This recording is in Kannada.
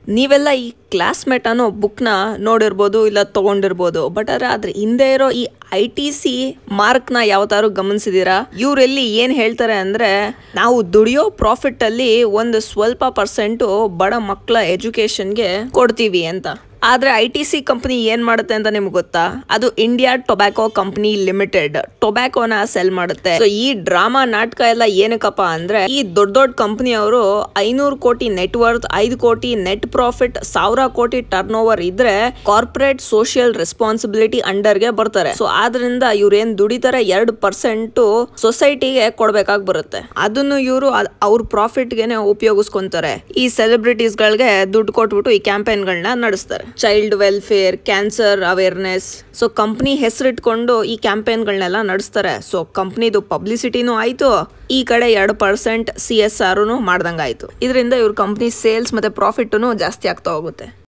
ನೀವೆಲ್ಲ ಈ ಕ್ಲಾಸ್ಮೇಟ್ ಅನ್ನೋ ಬುಕ್ನ ನೋಡಿರ್ಬೋದು ಇಲ್ಲ ತಗೊಂಡಿರ್ಬೋದು ಬಟ್ ಆದ್ರೆ ಅದ್ರ ಹಿಂದೆ ಇರೋ ಈ ಐ ಟಿ ಸಿ ಮಾರ್ಕ್ನ ಯಾವತ್ತಾರು ಗಮನಿಸಿದೀರಾ ಇವರೆಲ್ಲಿ ಏನ್ ಹೇಳ್ತಾರೆ ಅಂದ್ರೆ ನಾವು ದುಡಿಯೋ ಪ್ರಾಫಿಟ್ ಅಲ್ಲಿ ಒಂದು ಸ್ವಲ್ಪ ಪರ್ಸೆಂಟು ಬಡ ಮಕ್ಕಳ ಎಜುಕೇಶನ್ಗೆ ಕೊಡ್ತೀವಿ ಅಂತ ಆದ್ರೆ ಐ ಟಿ ಸಿ ಕಂಪನಿ ಏನ್ ಮಾಡುತ್ತೆ ಅಂತ ನಿಮ್ಗೆ ಗೊತ್ತಾ ಅದು ಇಂಡಿಯಾ ಟೊಬ್ಯಾಕೋ ಕಂಪನಿ ಲಿಮಿಟೆಡ್ ಟೊಬ್ಯಾಕೋನ ಸೆಲ್ ಮಾಡುತ್ತೆ So, ಈ ಡ್ರಾಮಾ ನಾಟಕ ಎಲ್ಲ ಏನಕ್ಕಪ್ಪ ಅಂದ್ರೆ ಈ ದೊಡ್ಡ ದೊಡ್ಡ ಕಂಪನಿ ಅವರು ಐನೂರು ಕೋಟಿ ನೆಟ್ ವರ್ತ್ ಐದು ಕೋಟಿ ನೆಟ್ ಪ್ರಾಫಿಟ್ ಸಾವಿರ ಕೋಟಿ ಟರ್ನ್ ಓವರ್ ಇದ್ರೆ ಕಾರ್ಪೊರೇಟ್ ಸೋಷಿಯಲ್ ರೆಸ್ಪಾನ್ಸಿಬಿಲಿಟಿ ಅಂಡರ್ಗೆ ಬರ್ತಾರೆ ಸೊ ಆದ್ರಿಂದ ಇವ್ರು ಏನ್ ದುಡಿತಾರೆ ಎರಡು ಪರ್ಸೆಂಟ್ ಸೊಸೈಟಿಗೆ ಕೊಡ್ಬೇಕಾಗಿ ಬರುತ್ತೆ ಅದನ್ನು ಇವರು ಅವ್ರ ಪ್ರಾಫಿಟ್ಗೆನೆ ಉಪಯೋಗಿಸ್ಕೊಂತಾರೆ ಈ ಸೆಲೆಬ್ರಿಟೀಸ್ ಗಳಿಗೆ ದುಡ್ಡು ಕೊಟ್ಬಿಟ್ಟು ಈ ಕ್ಯಾಂಪೇನ್ಗಳನ್ನ ನಡೆಸ್ತಾರೆ child welfare cancer awareness so company ಹೆಸರಿಟ್ಕೊಂಡು ಈ ಕ್ಯಾಂಪೇನ್ಗಳನ್ನೆಲ್ಲ ನಡೆಸ್ತಾರೆ ಸೊ ಕಂಪ್ನಿದು ಪಬ್ಲಿಸಿಟಿನೂ ಆಯ್ತು ಈ ಕಡೆ ಎರಡು ಪರ್ಸೆಂಟ್ ಸಿ ಎಸ್ ಆರ್ ಮಾಡ್ದಂಗಾಯ್ತು ಇದರಿಂದ ಇವ್ರ ಕಂಪ್ನಿ ಸೇಲ್ಸ್ ಮತ್ತೆ ಪ್ರಾಫಿಟ್ ಜಾಸ್ತಿ ಆಗ್ತಾ ಹೋಗುತ್ತೆ